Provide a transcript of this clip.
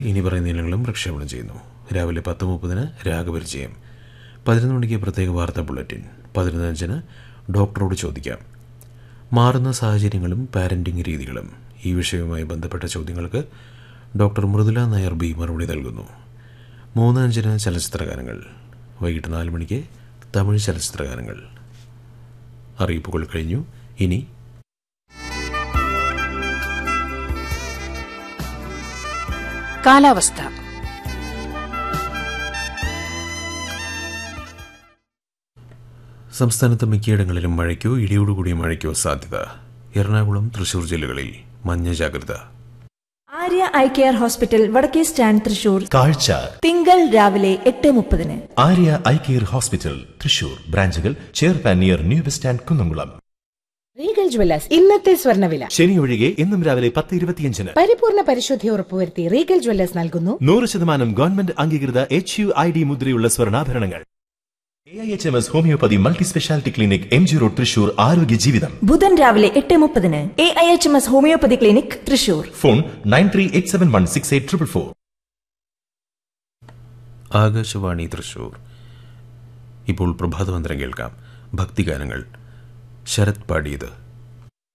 ഇനി പറയുന്ന ഇനങ്ങളും പ്രക്ഷേപണം ചെയ്യുന്നു രാവിലെ പത്ത് മുപ്പതിന് രാഗപരിചയം പതിനൊന്ന് മണിക്ക് പ്രത്യേക വാർത്താ ബുള്ളറ്റിൻ പതിനൊന്നഞ്ചിന് ഡോക്ടറോട് ചോദിക്കാം മാറുന്ന സാഹചര്യങ്ങളും പാരൻറ്റിംഗ് രീതികളും ഈ വിഷയവുമായി ബന്ധപ്പെട്ട ചോദ്യങ്ങൾക്ക് ഡോക്ടർ മൃദുല നായർ ബി മറുപടി നൽകുന്നു മൂന്ന് അഞ്ചിന് ചലച്ചിത്രഗാനങ്ങൾ വൈകിട്ട് നാല് മണിക്ക് തമിഴ് ചലച്ചിത്രഗാനങ്ങൾ അറിയിപ്പുകൾ കഴിഞ്ഞു ഇനി കാലാവസ്ഥ സംസ്ഥാനത്ത് മിക്കയിടങ്ങളിലും മഴയ്ക്കോ ഇടിയോടുകൂടിയ മഴയ്ക്കോ സാധ്യത എറണാകുളം തൃശൂർ ജില്ലകളിൽ മഞ്ഞ ജാഗ്രത ആര്യ ഐ കെയർ ഹോസ്പിറ്റൽ വടക്കേ സ്റ്റാൻഡ് തൃശൂർ കാഴ്ച തിങ്കൾ രാവിലെ എട്ട് മുപ്പതിന് Arya eye care hospital Thrissur ബ്രാഞ്ചുകൾ ചേർപ്പാൻ near new bus stand Kunnamkulam Regal jewellers ഇന്നത്തെ സ്വർണ്ണവില ശനി ഒഴികെ എന്നും രാവിലെ പത്ത് ഇരുപത്തിയഞ്ചിന് പരിപൂർണ പരിശുദ്ധി ഉറപ്പുവരുത്തി റീഗൽ ജ്വല്ലേഴ്സ് നൽകുന്നു നൂറ് ശതമാനം ഗവൺമെന്റ് അംഗീകൃത എച്ച് യു ഐ ഡി മുദ്രയുള്ള സ്വർണ്ണാഭരണങ്ങൾ A I H M S homeopathy multi speciality clinic M G road Thrissur ആരോഗ്യ ജീവിതം ബുധൻ രാവിലെ എട്ട് മുപ്പതിന് A I H M S homeopathy clinic Thrissur phone nine three eight seven one six eight triple four Akashvani Thrissur ഇപ്പോൾ പ്രഭാതമന്ത്രം കേൾക്കാം ഭക്തിഗാനങ്ങൾ ശരത് പാടിയത്